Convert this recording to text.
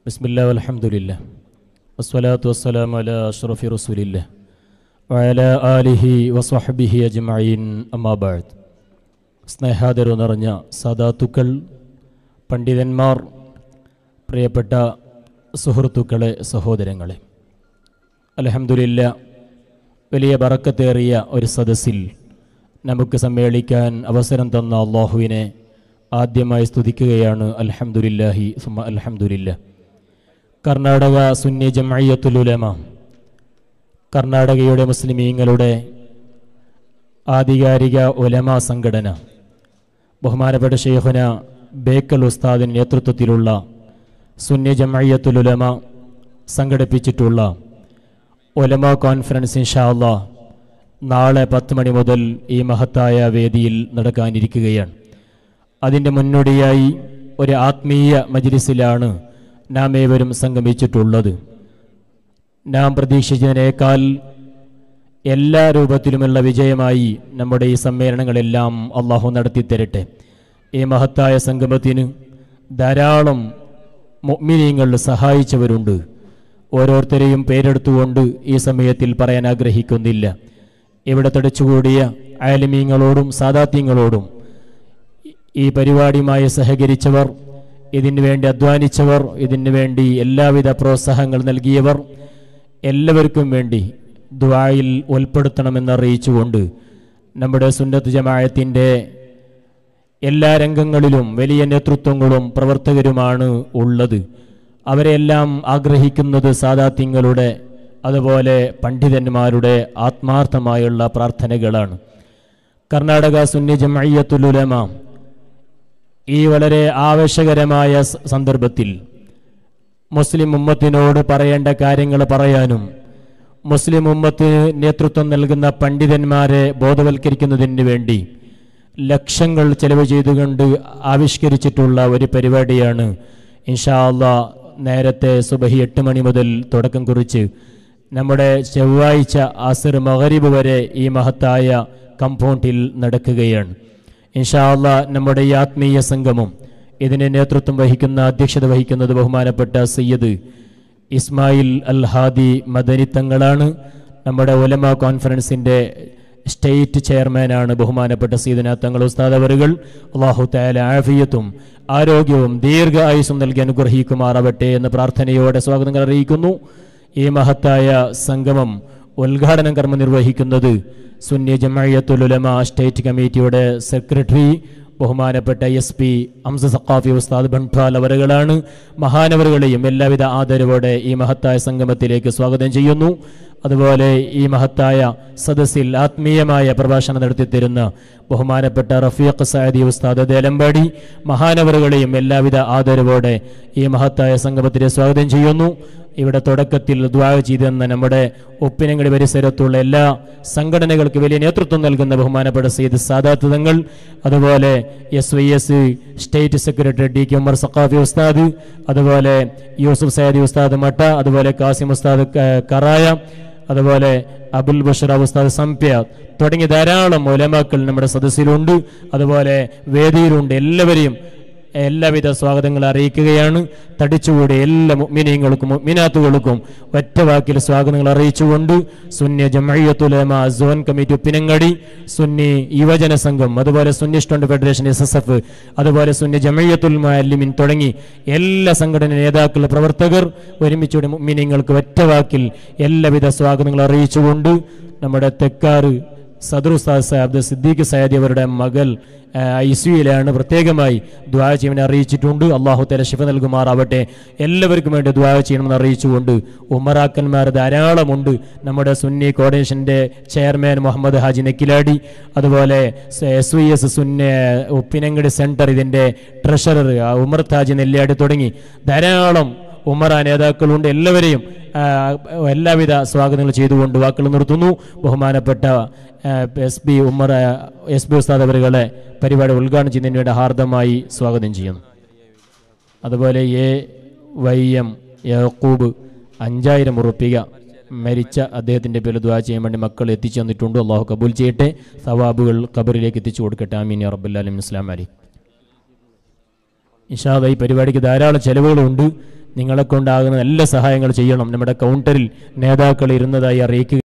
بسم الله والحمد لله والصلاة والسلام على أشرف رسول الله وعلى آله وصحبه أجمعين أما بعد സ്നേഹാദരു നിറഞ്ഞ സാദാത്തുക്കൾ പണ്ഡിതന്മാർ പ്രിയപ്പെട്ട സുഹൃത്തുക്കളെ സഹോദരങ്ങളെ അലഹമുല്ല വലിയ ബറക്കത്തേറിയ ഒരു സദസ്സിൽ നമുക്ക് സമ്മേളിക്കാൻ അവസരം തന്ന അള്ളാഹുവിനെ ആദ്യമായി സ്തുതിക്കുകയാണ് അൽഹംദുലില്ലാഹി സുമ അൽഹംദുലില്ല കർണാടക സുന്നി ജമയ്യത്തുലുലമ കർണാടകയുടെ മുസ്ലിമീങ്ങളുടെ ആധികാരിക ഉലമ സംഘടന ബഹുമാനപ്പെട്ട ഷെയ്ഖുന ബേക്കൽ ഉസ്താദിൻ്റെ നേതൃത്വത്തിലുള്ള സുന്നി ജമയ്യത്തുലുലമ സംഘടിപ്പിച്ചിട്ടുള്ള ഒലമ കോൺഫറൻസ് ഇൻഷാല്ല നാളെ പത്ത് മണി മുതൽ ഈ മഹത്തായ വേദിയിൽ നടക്കാനിരിക്കുകയാണ് അതിൻ്റെ മുന്നോടിയായി ഒരു ആത്മീയ മജ്ലിസിലാണ് നാം ഏവരും സംഗമിച്ചിട്ടുള്ളത് നാം പ്രതീക്ഷിച്ചതിനേക്കാൾ എല്ലാ രൂപത്തിലുമുള്ള വിജയമായി നമ്മുടെ ഈ സമ്മേളനങ്ങളെല്ലാം അള്ളാഹു നടത്തിത്തരട്ടെ ഈ മഹത്തായ സംഗമത്തിന് ധാരാളം മൊമിനിയങ്ങൾ സഹായിച്ചവരുണ്ട് ഓരോരുത്തരെയും പേരെടുത്തുകൊണ്ട് ഈ സമയത്തിൽ പറയാൻ ആഗ്രഹിക്കുന്നില്ല ഇവിടെ തടച്ചുകൂടിയ അയലിമീങ്ങളോടും സാദാത്യങ്ങളോടും ഈ പരിപാടിയുമായി സഹകരിച്ചവർ ഇതിനു വേണ്ടി അധ്വാനിച്ചവർ ഇതിനു വേണ്ടി എല്ലാവിധ പ്രോത്സാഹങ്ങൾ നൽകിയവർ എല്ലാവർക്കും വേണ്ടി ദ്വായിൽ ഉൾപ്പെടുത്തണമെന്നറിയിച്ചുകൊണ്ട് നമ്മുടെ സുന്നത്ത് ജമായത്തിൻ്റെ എല്ലാ രംഗങ്ങളിലും വലിയ നേതൃത്വങ്ങളും പ്രവർത്തകരുമാണ് ഉള്ളത് അവരെല്ലാം ആഗ്രഹിക്കുന്നത് സാദാത്യങ്ങളുടെ അതുപോലെ പണ്ഡിതന്മാരുടെ ആത്മാർത്ഥമായുള്ള പ്രാർത്ഥനകളാണ് കർണാടക സുന്നി ജമയ്യത്തുലുലമ ഈ വളരെ ആവശ്യകരമായ സ- സന്ദർഭത്തിൽ മുസ്ലിം ഉമ്മത്തിനോട് പറയേണ്ട കാര്യങ്ങൾ പറയാനും മുസ്ലിം ഉമ്മത്തിന് നേതൃത്വം നൽകുന്ന പണ്ഡിതന്മാരെ ബോധവൽക്കരിക്കുന്നതിന് വേണ്ടി ലക്ഷങ്ങൾ ചെലവ് ചെയ്തുകൊണ്ട് ആവിഷ്കരിച്ചിട്ടുള്ള ഒരു പരിപാടിയാണ് ഇൻഷാ അള്ളാ നേരത്തെ സുബഹി എട്ട് മണി മുതൽ തുടക്കം കുറിച്ച് നമ്മുടെ ചൊവ്വാഴ്ച അസർ മഗരിബ് വരെ ഈ മഹത്തായ കമ്പൗണ്ടിൽ നടക്കുകയാണ് ഇൻഷാ അള്ളാ നമ്മുടെ ഈ ആത്മീയ സംഗമം ഇതിന് നേതൃത്വം വഹിക്കുന്ന അധ്യക്ഷത വഹിക്കുന്നത് ബഹുമാനപ്പെട്ട സയ്യദ് ഇസ്മായിൽ അൽ ഹാദി മദനി തങ്ങളാണ് നമ്മുടെ ഒലമ കോൺഫറൻസിൻ്റെ സ്റ്റേറ്റ് ചെയർമാനാണ് ബഹുമാനപ്പെട്ട സീദന തങ്ങൾ ഉസ്താദ് അവറുകൾ അള്ളാഹു താല ആഫിയത്തും ആരോഗ്യവും ദീർഘ ആയുസ്സും നൽകി അനുഗ്രഹിക്കുമാറാവട്ടെ എന്ന പ്രാർത്ഥനയോടെ സ്വാഗതങ്ങൾ അറിയിക്കുന്നു ഈ മഹത്തായ സംഗമം ഉദ്ഘാടനം കർമ്മം നിർവഹിക്കുന്നത് സുന്നി ജമയത്തുലുലമ സ്റ്റേറ്റ് കമ്മിറ്റിയുടെ സെക്രട്ടറി ബഹുമാനപ്പെട്ട എസ് പി അംസ സഖാഫി ഉസ്താദ് ബൺഫാൽ അവറുകളാണ് മഹാനവറുകളെയും എല്ലാവിധ ആദരവോടെ ഈ മഹത്തായ സംഗമത്തിലേക്ക് സ്വാഗതം ചെയ്യുന്നു അതുപോലെ ഈ മഹത്തായ സദസ്സിൽ ആത്മീയമായ പ്രഭാഷണം നടത്തിത്തരുന്ന ബഹുമാനപ്പെട്ട റഫീഖ് സയദി ഉസ്താദ് ദേലമ്പാടി മഹാനവറുകളെയും എല്ലാവിധ ആദരവോടെ ഈ മഹത്തായ സംഗമത്തിലെ സ്വാഗതം ചെയ്യുന്നു ഇവിടെ തുടക്കത്തിൽ ദ്വാ ചെയ്തെന്ന നമ്മുടെ ഒപ്പിനങ്ങടി പരിസരത്തുള്ള എല്ലാ സംഘടനകൾക്ക് വലിയ നേതൃത്വം നൽകുന്ന ബഹുമാനപ്പെട്ട സയ്യിദ് സാദാത്ത് തങ്ങൾ അതുപോലെ S Y S state secretary D K Umar Saqafi Usthad അതുപോലെ യൂസുഫ് സയ്യദി ഉസ്താദ് മട്ട അതുപോലെ കാസിം ഉസ്താദ് ക- കറായ അതുപോലെ അബുൽ ബഷർ ഉസ്താദ് സംപ്യ തുടങ്ങിയ ധാരാളം ഒലമാക്കൾ നമ്മുടെ സദസ്സിലുണ്ട് അതുപോലെ വേദിയിലുണ്ട് എല്ലാവരെയും എല്ലാവിധ സ്വാഗതങ്ങൾ അറിയിക്കുകയാണ് തടിച്ചുകൂടി എല്ലാ മുഅ്മിനീങ്ങൾക്കും മുഅ്മിനാത്തുകൾക്കും ഒറ്റ വാക്കിൽ സ്വാഗതങ്ങൾ അറിയിച്ചുകൊണ്ട് സുന്നി ജമയ്യത്തുലമ സോൺ കമ്മിറ്റി ഉപ്പിനങ്ങടി സുന്നി യുവജന സംഘം അതുപോലെ Sunni student federation S S F അതുപോലെ സുന്നി ജമയ്യത്തുൽ മുഅല്ലിമിൻ തുടങ്ങി എല്ലാ സംഘടന നേതാക്കൾ പ്രവർത്തകർ ഒരുമിച്ചുകൂടി മുഅ്മിനീങ്ങൾക്ക് ഒറ്റ വാക്കിൽ എല്ലാവിധ സ്വാഗതങ്ങൾ അറിയിച്ചുകൊണ്ട് നമ്മുടെ തെക്കാറ് സദറുസ്താദ് സാഹിബ് സിദ്ദീഖ് സയ്യദി അവരുടെ മകൾ ഐ സിയുയിലാണ് പ്രത്യേകമായി ദ്വാ ചെയ്യാൻ അറിയിച്ചിട്ടുണ്ട് അള്ളാഹു തല ശിഫ നൽകുമാറാവട്ടെ എല്ലാവർക്കും വേണ്ടി ദ്വാ ചെയ്യണമെന്ന് അറിയിച്ചുകൊണ്ട് ഉമറാക്കന്മാർ ധാരാളമുണ്ട് നമ്മുടെ സുന്നി കോർഡിനേഷൻ്റെ ചെയർമാൻ മുഹമ്മദ് ഹാജി നെക്കിലാടി അതുപോലെ എസ് വി എസ് സുന്ന ഉപ്പിനങ്ങടി സെൻറ്റർ ഇതിൻ്റെ ട്രഷറർ ഉമർ താജ് നെല്ലിയാടി തുടങ്ങി ധാരാളം ഉമറ നേതാക്കളുണ്ട് എല്ലാവരെയും ആ, എല്ലാവിധ സ്വാഗതങ്ങൾ ചെയ്തുകൊണ്ട് വാക്കുകൾ നിർത്തുന്നു ബഹുമാനപ്പെട്ട S B Ummer S B Usthad അവരുകളെ പരിപാടി ഉദ്ഘാടനം ചെയ്യുന്നതിന് വേണ്ടി ഹാർദമായി സ്വാഗതം ചെയ്യുന്നു അതുപോലെ എ വൈ എം യഹൂബ് അഞ്ചായിരം ഉറുപ്പിക മരിച്ച അദ്ദേഹത്തിൻ്റെ പേരിൽ ദ്വാ ചെയ്യാൻ വേണ്ടി മക്കൾ എത്തിച്ചു തന്നിട്ടുണ്ട് അള്ളാഹു കബൂൽ ചെയ്യട്ടെ സവാബുകൾ ഖബറിലേക്ക് എത്തിച്ചു കൊടുക്കട്ടെ ആമീൻ യാ റബ്ബുല്ലാലും ഇസ്ലാം അലി ഇൻഷാല്ല ഈ പരിപാടിക്ക് ധാരാളം ചെലവുകളുണ്ട് നിങ്ങളെ കൊണ്ടാകുന്ന എല്ലാ സഹായങ്ങൾ ചെയ്യണം നമ്മുടെ കൗണ്ടറിൽ നേതാക്കൾ ഇരുന്നതായി അറിയിക്കുക